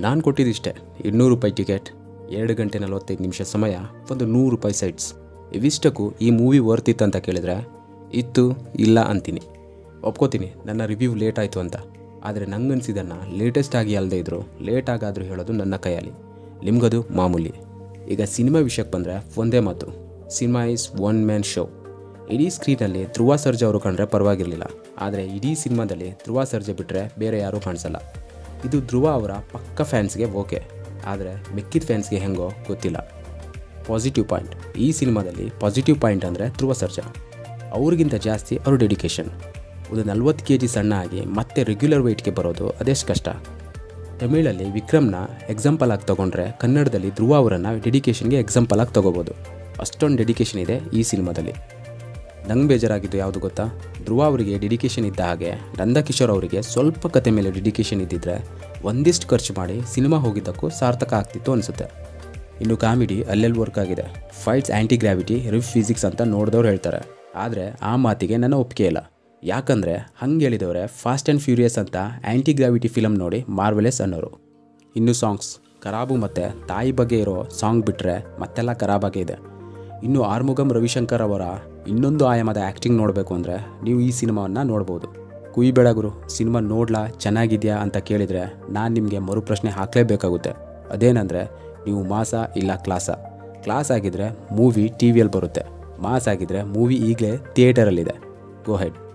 ನಾನು ಕೊಟ್ಟಿದ್ದಿಷ್ಟೇ ಇನ್ನೂರು ರೂಪಾಯಿ ಟಿಕೆಟ್ ಎರಡು ಗಂಟೆ ನಲವತ್ತೈದು ನಿಮಿಷ ಸಮಯ ಒಂದು ನೂರು ರೂಪಾಯಿ ಸೈಟ್ಸ್ ಇವಿಷ್ಟಕ್ಕೂ ಈ ಮೂವಿ ವರ್ತಿತ್ತು ಅಂತ ಕೇಳಿದ್ರೆ ಇತ್ತು ಇಲ್ಲ ಅಂತೀನಿ ಒಪ್ಕೋತೀನಿ ನನ್ನ ರಿವ್ಯೂ ಲೇಟ್ ಆಯಿತು ಅಂತ ಆದರೆ ನಂಗನ್ಸಿದ್ದನ್ನು ಲೇಟೆಸ್ಟ್ ಆಗಿ ಅಲ್ಲದೆ ಇದ್ದರೂ ಲೇಟ್ ಆಗಾದರೂ ಹೇಳೋದು ನನ್ನ ಕೈಯಲ್ಲಿ ನಿಮ್ಗದು ಮಾಮೂಲಿ ಈಗ ಸಿನಿಮಾ ವಿಷಯಕ್ಕೆ ಬಂದರೆ ಒಂದೇ ಮಾತು cinema is one man show ಇಡೀ ಸ್ಕ್ರೀನಲ್ಲಿ ಧ್ರುವ ಸರ್ಜಾ ಅವರು ಕಂಡ್ರೆ ಪರವಾಗಿರಲಿಲ್ಲ ಆದರೆ ಇಡೀ ಸಿನಿಮಾದಲ್ಲಿ ಧ್ರುವ ಸರ್ಜಾ ಬಿಟ್ಟರೆ ಬೇರೆ ಯಾರೂ ಕಾಣಿಸಲ್ಲ ಇದು ಧ್ರುವ ಅವರ ಪಕ್ಕ ಫ್ಯಾನ್ಸ್ಗೆ ಓಕೆ ಆದರೆ ಮಿಕ್ಕಿದ ಫ್ಯಾನ್ಸ್ಗೆ ಹೆಂಗೋ ಗೊತ್ತಿಲ್ಲ ಪಾಸಿಟಿವ್ ಪಾಯಿಂಟ್ ಈ ಸಿನಿಮಾದಲ್ಲಿ ಪಾಸಿಟಿವ್ ಪಾಯಿಂಟ್ ಅಂದರೆ ಧ್ರುವ ಸರ್ಜಾ ಅವ್ರಿಗಿಂತ ಜಾಸ್ತಿ ಅವ್ರ ಡೆಡಿಕೇಶನ್ ಒಂದು ನಲ್ವತ್ತು ಕೆ ಜಿ ಸಣ್ಣ ಆಗಿ ಮತ್ತೆ ರೆಗ್ಯುಲರ್ ವೆಯ್ಟ್ಗೆ ಬರೋದು ಅದೆಷ್ಟು ಕಷ್ಟ ತಮಿಳಲ್ಲಿ ವಿಕ್ರಮ್ನ ಎಕ್ಸಾಂಪಲ್ ಆಗಿ ತೊಗೊಂಡ್ರೆ ಕನ್ನಡದಲ್ಲಿ ಧ್ರುವ ಅವರನ್ನು ಡೆಡಿಕೇಶನ್ಗೆ ಎಕ್ಸಾಂಪಲ್ ಆಗಿ ತೊಗೋಬೋದು ಅಷ್ಟೊಂದು ಡೆಡಿಕೇಶನ್ ಇದೆ ಈ ಸಿನಿಮಾದಲ್ಲಿ ನಂಗೆ ಬೇಜಾರಾಗಿದ್ದು ಯಾವುದು ಗೊತ್ತಾ ಧ್ರುವ ಅವರಿಗೆ ಡೆಡಿಕೇಶನ್ ಇದ್ದ ಹಾಗೆ ನಂದಕಿಶೋರ್ ಅವರಿಗೆ ಸ್ವಲ್ಪ ಕತೆ ಮೇಲೆ ಡೆಡಿಕೇಶನ್ ಇದ್ದಿದ್ರೆ ಒಂದಿಷ್ಟು ಖರ್ಚು ಮಾಡಿ ಸಿನಿಮಾ ಹೋಗಿದ್ದಕ್ಕೂ ಸಾರ್ಥಕ ಆಗ್ತಿತ್ತು ಅನಿಸುತ್ತೆ ಇನ್ನು ಕಾಮಿಡಿ ಅಲ್ಲೆಲ್ಲಿ ವರ್ಕ್ ಆಗಿದೆ ಫೈಟ್ಸ್ ಆ್ಯಂಟಿ ಗ್ರಾವಿಟಿ ರಿಫ್ ಫಿಸಿಕ್ಸ್ ಅಂತ ನೋಡಿದವ್ರು ಹೇಳ್ತಾರೆ ಆದರೆ ಆ ಮಾತಿಗೆ ನನ್ನ ಒಪ್ಪಿಗೆ ಇಲ್ಲ ಯಾಕಂದರೆ ಹಂಗೆ ಹೇಳಿದವರೆ ಫಾಸ್ಟ್ ಆ್ಯಂಡ್ ಫ್ಯೂರಿಯಸ್ ಅಂತ ಆ್ಯಂಟಿ ಗ್ರಾವಿಟಿ ಫಿಲಮ್ ನೋಡಿ ಮಾರ್ವೆಲೆಸ್ ಅನ್ನೋರು ಇನ್ನು ಸಾಂಗ್ಸ್ ಖರಾಬು ಮತ್ತು ತಾಯಿ ಬಗ್ಗೆ ಇರೋ ಸಾಂಗ್ ಬಿಟ್ಟರೆ ಮತ್ತೆಲ್ಲ ಖರಾಬಾಗೇ ಇದೆ ಇನ್ನು ಆರ್ಮುಗಂ ರವಿಶಂಕರ್ ಅವರ ಇನ್ನೊಂದು ಆಯಾಮದ ಆ್ಯಕ್ಟಿಂಗ್ ನೋಡಬೇಕು ಅಂದರೆ ನೀವು ಈ ಸಿನಿಮಾವನ್ನು ನೋಡ್ಬೋದು ಕುಯ್ಬೇಡ ಗುರು ಸಿನಿಮಾ ನೋಡ್ಲಾ ಚೆನ್ನಾಗಿದೆಯಾ ಅಂತ ಕೇಳಿದರೆ ನಾನು ನಿಮಗೆ ಮರುಪ್ರಶ್ನೆ ಹಾಕಲೇಬೇಕಾಗುತ್ತೆ ಅದೇನೆಂದರೆ ನೀವು ಮಾಸ ಇಲ್ಲ ಕ್ಲಾಸ ಕ್ಲಾಸ್ ಆಗಿದ್ದರೆ ಮೂವಿ ಟಿ ವಿಯಲ್ಲಿ ಬರುತ್ತೆ ಮಾಸ್ ಆಗಿದ್ದರೆ ಮೂವಿ ಈಗಲೇ ಥಿಯೇಟರಲ್ಲಿದೆ ಗೋ ಹೆಡ್